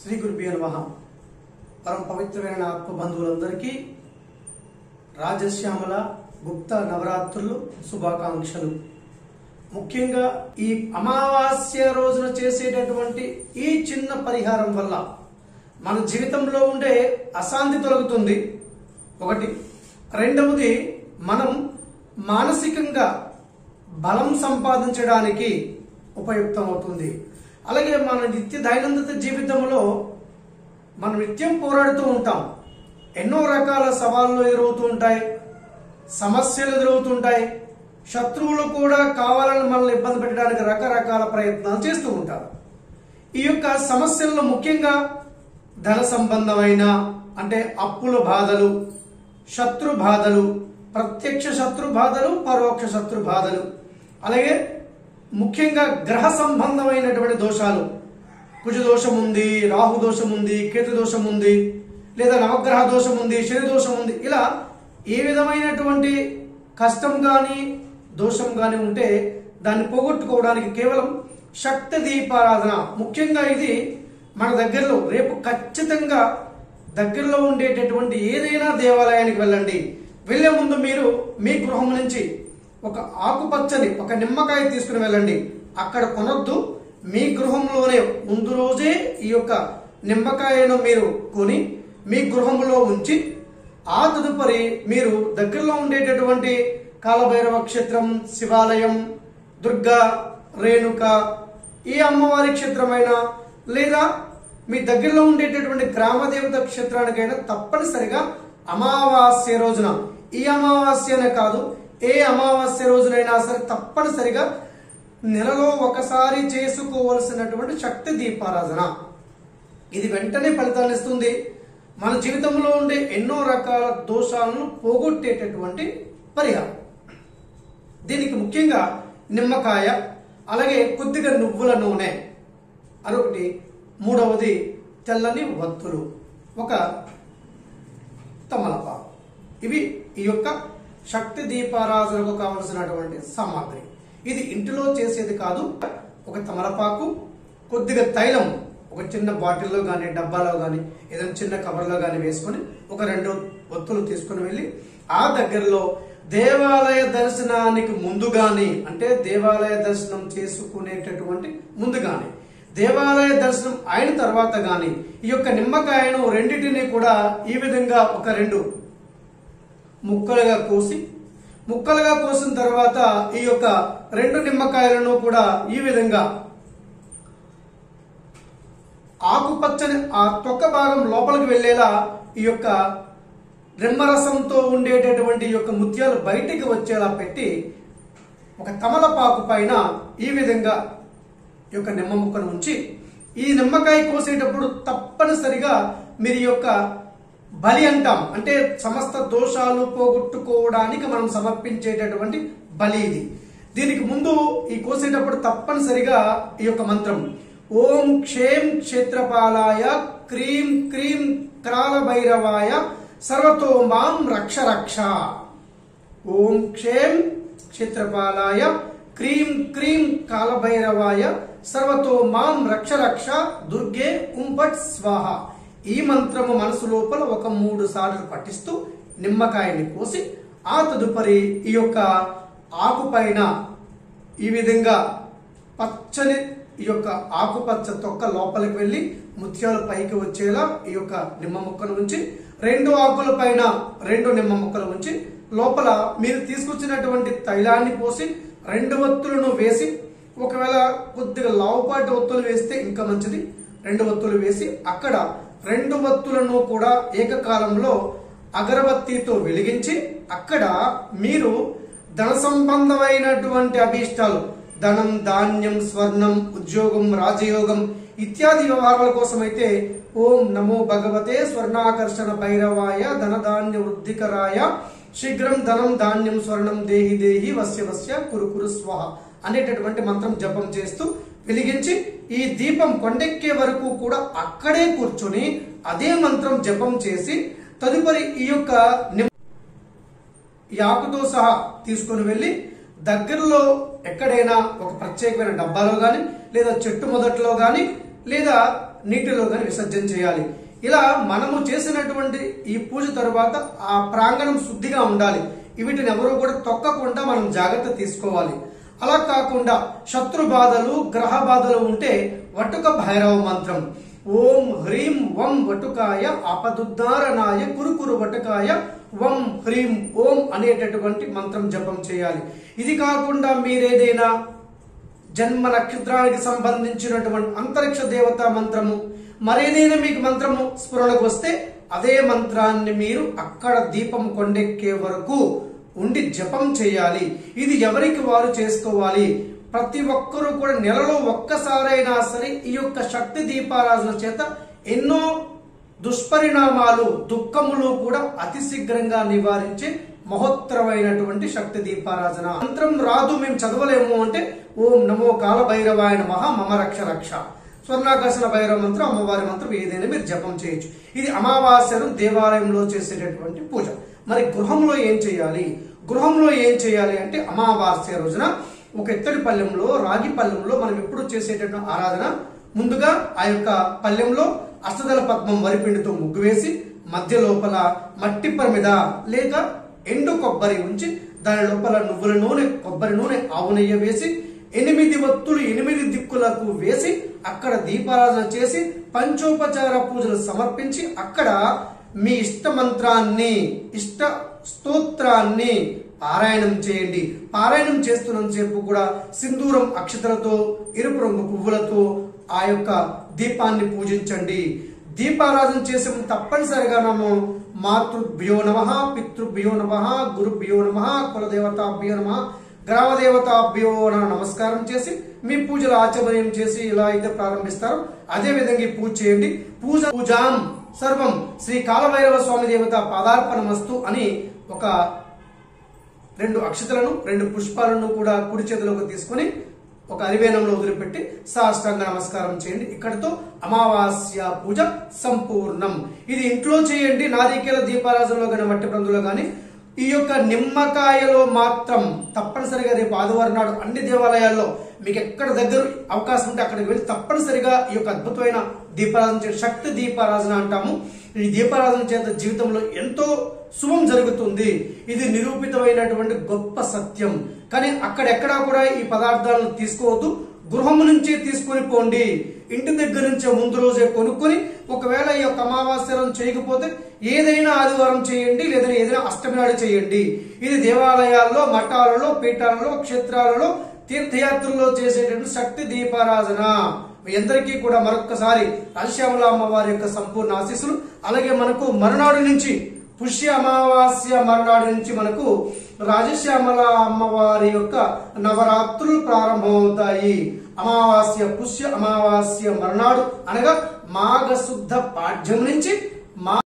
శ్రీ గురుభ్యో నమ పరమ పవిత్రమైన ఆత్మ బంధువులందరికీ రాజశ్యామల గుప్త నవరాత్రులు శుభాకాంక్షలు ముఖ్యంగా ఈ అమావాస్య రోజున చేసేటటువంటి ఈ చిన్న పరిహారం వల్ల మన జీవితంలో ఉండే అశాంతి తొలగుతుంది ఒకటి రెండవది మనం మానసికంగా బలం సంపాదించడానికి ఉపయుక్తం అవుతుంది అలాగే మన నిత్య దైనందిన జీవితంలో మనం నిత్యం పోరాడుతూ ఉంటాం ఎన్నో రకాల సవాళ్ళు ఎదురవుతూ ఉంటాయి సమస్యలు ఎదురవుతుంటాయి శత్రువులు కూడా కావాలని మనల్ని ఇబ్బంది పెట్టడానికి రకరకాల ప్రయత్నాలు చేస్తూ ఉంటారు ఈ యొక్క సమస్యల్లో ముఖ్యంగా ధన సంబంధమైన అంటే అప్పుల బాధలు శత్రు బాధలు ప్రత్యక్ష శత్రు బాధలు పరోక్ష శత్రు బాధలు అలాగే ముఖ్యంగా గ్రహ సంబంధమైనటువంటి దోషాలు కుజ దోషం ఉంది రాహు దోషం ఉంది కేతు దోషం ఉంది లేదా నవగ్రహ దోషం ఉంది శని దోషం ఉంది ఇలా ఏ విధమైనటువంటి కష్టం కానీ దోషం కానీ ఉంటే దాన్ని పోగొట్టుకోవడానికి కేవలం శక్తి దీపారాధన ముఖ్యంగా ఇది మన దగ్గరలో రేపు ఖచ్చితంగా దగ్గరలో ఉండేటటువంటి ఏదైనా దేవాలయానికి వెళ్ళండి వెళ్ళే ముందు మీరు మీ గృహం నుంచి ఒక ఆకుపచ్చని ఒక నిమ్మకాయ తీసుకుని వెళ్ళండి అక్కడ కొనొద్దు మీ గృహంలోనే ముందు రోజే ఈ యొక్క నిమ్మకాయను మీరు కొని మీ గృహంలో ఉంచి ఆ తదుపరి మీరు దగ్గరలో ఉండేటటువంటి కాలభైరవ క్షేత్రం శివాలయం దుర్గా రేణుక ఈ అమ్మవారి క్షేత్రమైన లేదా మీ దగ్గరలో ఉండేటటువంటి గ్రామదేవత క్షేత్రానికైనా తప్పనిసరిగా అమావాస్య రోజున ఈ అమావాస్యనే కాదు ఏ అమావాస్య రోజునైనా సరే తప్పనిసరిగా నెలలో ఒకసారి చేసుకోవలసినటువంటి శక్తి దీపారాధన ఇది వెంటనే ఫలితాన్ని ఇస్తుంది మన జీవితంలో ఉండే ఎన్నో రకాల దోషాలను పోగొట్టేటటువంటి పరిహారం దీనికి ముఖ్యంగా నిమ్మకాయ అలాగే కొద్దిగా నువ్వుల నూనె అదొకటి మూడవది తెల్లని వత్తులు ఒక తమలపాకు ఇవి ఈ యొక్క శక్తి దీపారాధనకు కావలసినటువంటి సామాగ్రి ఇది ఇంటిలో చేసేది కాదు ఒక తమలపాకు కొద్దిగా తైలం ఒక చిన్న బాటిల్లో కానీ డబ్బాలో కానీ ఏదైనా చిన్న కవర్లో కానీ వేసుకొని ఒక రెండు ఒత్తులు తీసుకుని వెళ్ళి ఆ దగ్గరలో దేవాలయ దర్శనానికి ముందు గాని అంటే దేవాలయ దర్శనం చేసుకునేటటువంటి ముందు గాని దేవాలయ దర్శనం అయిన తర్వాత గాని ఈ యొక్క నిమ్మకాయను రెండింటిని కూడా ఈ విధంగా ఒక రెండు ముక్కలుగా కోసి ముక్కలుగా కోసిన తర్వాత ఈ యొక్క రెండు నిమ్మకాయలను కూడా ఈ విధంగా ఆకుపచ్చని ఆ తొక్క భాగం లోపలికి వెళ్ళేలా ఈ యొక్క నిమ్మరసంతో ఉండేటటువంటి ఈ యొక్క ముత్యాలు బయటికి వచ్చేలా పెట్టి ఒక తమలపాకు పైన ఈ విధంగా ఈ యొక్క నిమ్మ ముక్కను ఉంచి ఈ నిమ్మకాయ కోసేటప్పుడు తప్పనిసరిగా మీరు ఈ యొక్క బలి అంటాం అంటే సమస్త దోషాలు పోగొట్టుకోవడానికి మనం సమర్పించేటటువంటి బలి ఇది దీనికి ముందు ఈ కోసేటప్పుడు తప్పనిసరిగా ఈ యొక్క మంత్రం ఓం క్షేం క్షేత్రపాలాయ క్రీం క్రీం క్రాల భైరవాయ సర్వతో మాం రక్ష రక్ష ఓం క్షేం క్షేత్రపాలాయ క్రీం క్రీం కాలభైరవాయ సర్వతో మాం రక్ష రక్ష దుర్గే కుంభట్ స్వాహ ఈ మంత్రము మనసు లోపల ఒక మూడు సార్లు పఠిస్తూ నిమ్మకాయని కోసి ఆ తదుపరి ఈ యొక్క ఆకు పైన ఈ విధంగా పచ్చని ఈ యొక్క ఆకుపచ్చ తొక్క లోపలికి వెళ్ళి ముత్యాలు పైకి వచ్చేలా ఈ యొక్క నిమ్మ ముక్కను ఉంచి రెండు ఆకుల పైన రెండు నిమ్మ ముక్కలు ఉంచి లోపల మీరు తీసుకొచ్చినటువంటి తైలాన్ని పోసి రెండు ఒత్తులను వేసి ఒకవేళ కొద్దిగా లావుపాటి ఒత్తులు వేస్తే ఇంకా మంచిది రెండు ఒత్తులు వేసి అక్కడ రెండు ఒత్తులను కూడా ఏకకాలంలో అగరబత్తితో వెలిగించి అక్కడ మీరు ధన సంబంధమైనటువంటి అభీష్టాలు ధనం ధాన్యం స్వర్ణం ఉద్యోగం రాజయోగం ఇత్యాది వ్యవహారాల కోసం అయితే ఓం నమో భగవతే స్వర్ణాకర్షణ భైరవాయ ధనధాన్య వృద్ధికరాయ శీఘ్రం ధనం ధాన్యం స్వర్ణం దేహి దేహి వస్య వస్య కురు కురు స్వహ అనేటటువంటి మంత్రం జపం చేస్తూ వెలిగించి ఈ దీపం కొండెక్కే వరకు కూడా అక్కడే కూర్చొని అదే మంత్రం జపం చేసి తదుపరి ఈ యొక్క నిమ్- ఈ ఆకుతో సహా తీసుకొని వెళ్ళి దగ్గరలో ఎక్కడైనా ఒక ప్రత్యేకమైన డబ్బాలో గాని లేదా చెట్టు మొదట్లో గాని లేదా నీటిలో కానీ విసర్జన చేయాలి ఇలా మనము చేసినటువంటి ఈ పూజ తరువాత ఆ ప్రాంగణం శుద్ధిగా ఉండాలి వీటిని ఎవరు కూడా తొక్కకుండా మనం జాగ్రత్త తీసుకోవాలి అలా కాకుండా శత్రు బాధలు గ్రహ బాధలు ఉంటే వటుక భైరవ మంత్రం ఓం హ్రీం వం వటుకాయ ఆపదుద్ధారణాయ కురుకురు వటుకాయ వం హ్రీం ఓం అనేటటువంటి మంత్రం జపం చేయాలి ఇది కాకుండా మీరేదైనా జన్మ నక్షత్రానికి సంబంధించినటువంటి అంతరిక్ష దేవత మంత్రము మరేదైనా మీకు మంత్రము స్ఫురణకు వస్తే అదే మంత్రాన్ని మీరు అక్కడ దీపం కొండెక్కే వరకు ఉండి జపం చేయాలి ఇది ఎవరికి వారు చేసుకోవాలి ప్రతి ఒక్కరూ కూడా నెలలో ఒక్కసారైనా సరే ఈ యొక్క శక్తి దీపారాధన చేత ఎన్నో దుష్పరిణామాలు దుఃఖములు కూడా అతి శీఘ్రంగా నివారించే మహోత్తరమైనటువంటి శక్తి దీపారాధన మంత్రం రాదు మేము చదవలేము అంటే ఓం నమో కాల భైరవాయ నమః మమ రక్ష రక్ష స్వర్ణాకర్షణ భైరవ మంత్రం అమ్మవారి మంత్రం ఏదైనా మీరు జపం చేయొచ్చు ఇది అమావాస్యను దేవాలయంలో చేసేటటువంటి పూజ మరి గృహంలో ఏం చేయాలి గృహంలో ఏం చేయాలి అంటే అమావాస్య రోజున ఒక ఇత్తడి పల్లెంలో రాగి పల్లెంలో మనం ఎప్పుడు చేసేటటువంటి ఆరాధన ముందుగా ఆ యొక్క పల్లెంలో అష్టదల పద్మం వరిపిండితో ముగ్గు వేసి మధ్య లోపల మట్టి ప్రమిద లేక ఎండు కొబ్బరి ఉంచి దాని లోపల నువ్వుల నూనె కొబ్బరి నూనె ఆవు నెయ్యి వేసి ఎనిమిది వత్తులు ఎనిమిది దిక్కులకు వేసి అక్కడ దీపారాధన చేసి పంచోపచార పూజలు సమర్పించి అక్కడ మీ ఇష్ట మంత్రాన్ని ఇష్ట స్తోత్రాన్ని పారాయణం చేయండి పారాయణం చేస్తున్నంతసేపు కూడా సింధూరం అక్షతలతో ఎరుపు రంగు పువ్వులతో ఆ యొక్క దీపాన్ని పూజించండి దీపారాధన చేసే ముందు తప్పనిసరిగా నమో మాతృభ్యో నమ పితృభ్యో నమ గురుభ్యో నమ కులదేవతాభ్యో నమ గ్రామదేవతాభ్యో నమ నమస్కారం చేసి మీ పూజలు ఆచమనం చేసి ఇలా అయితే ప్రారంభిస్తారో అదే విధంగా ఈ పూజ చేయండి పూజ పూజాం సర్వం శ్రీ కాలభైరవ స్వామి దేవత పాదార్పణమస్తు అని ఒక రెండు అక్షతలను రెండు పుష్పాలను కూడా కుడి చేతిలోకి తీసుకొని ఒక అరివేనంలో వదిలిపెట్టి సాష్టాంగ నమస్కారం చేయండి ఇక్కడితో అమావాస్య పూజ సంపూర్ణం ఇది ఇంట్లో చేయండి నారికేల దీపారాజనలో కానీ మట్టి ప్రందులో కానీ ఈ యొక్క నిమ్మకాయలో మాత్రం తప్పనిసరిగా రేపు ఆదివారం నాడు అన్ని దేవాలయాల్లో మీకు ఎక్కడ దగ్గర అవకాశం ఉంటే అక్కడికి వెళ్ళి తప్పనిసరిగా ఈ యొక్క అద్భుతమైన దీపారాధన చేయ శక్తి దీపారాధన అంటాము ఈ దీపారాధన చేత జీవితంలో ఎంతో శుభం జరుగుతుంది ఇది నిరూపితమైనటువంటి గొప్ప సత్యం కానీ అక్కడెక్కడా కూడా ఈ పదార్థాలను తీసుకోవద్దు గృహం నుంచే తీసుకొని పోండి ఇంటి దగ్గర నుంచే ముందు రోజే కొనుక్కొని ఒకవేళ ఈ యొక్క అమావాస్యలను చేయకపోతే ఏదైనా ఆదివారం చేయండి లేదా ఏదైనా అష్టమి నాడు చేయండి ఇది దేవాలయాల్లో మఠాలలో పీఠాలలో క్షేత్రాలలో తీర్థయాత్రల్లో చేసేటటువంటి శక్తి దీపారాధన మీ అందరికీ కూడా మరొక్కసారి రాజశ్యామల అమ్మవారి యొక్క సంపూర్ణ ఆశీస్సులు అలాగే మనకు మరునాడు నుంచి పుష్య అమావాస్య మరునాడు నుంచి మనకు రాజశ్యామల అమ్మవారి యొక్క నవరాత్రులు ప్రారంభమవుతాయి అమావాస్య పుష్య అమావాస్య మరునాడు అనగా మాఘ శుద్ధ పాఠ్యం నుంచి మా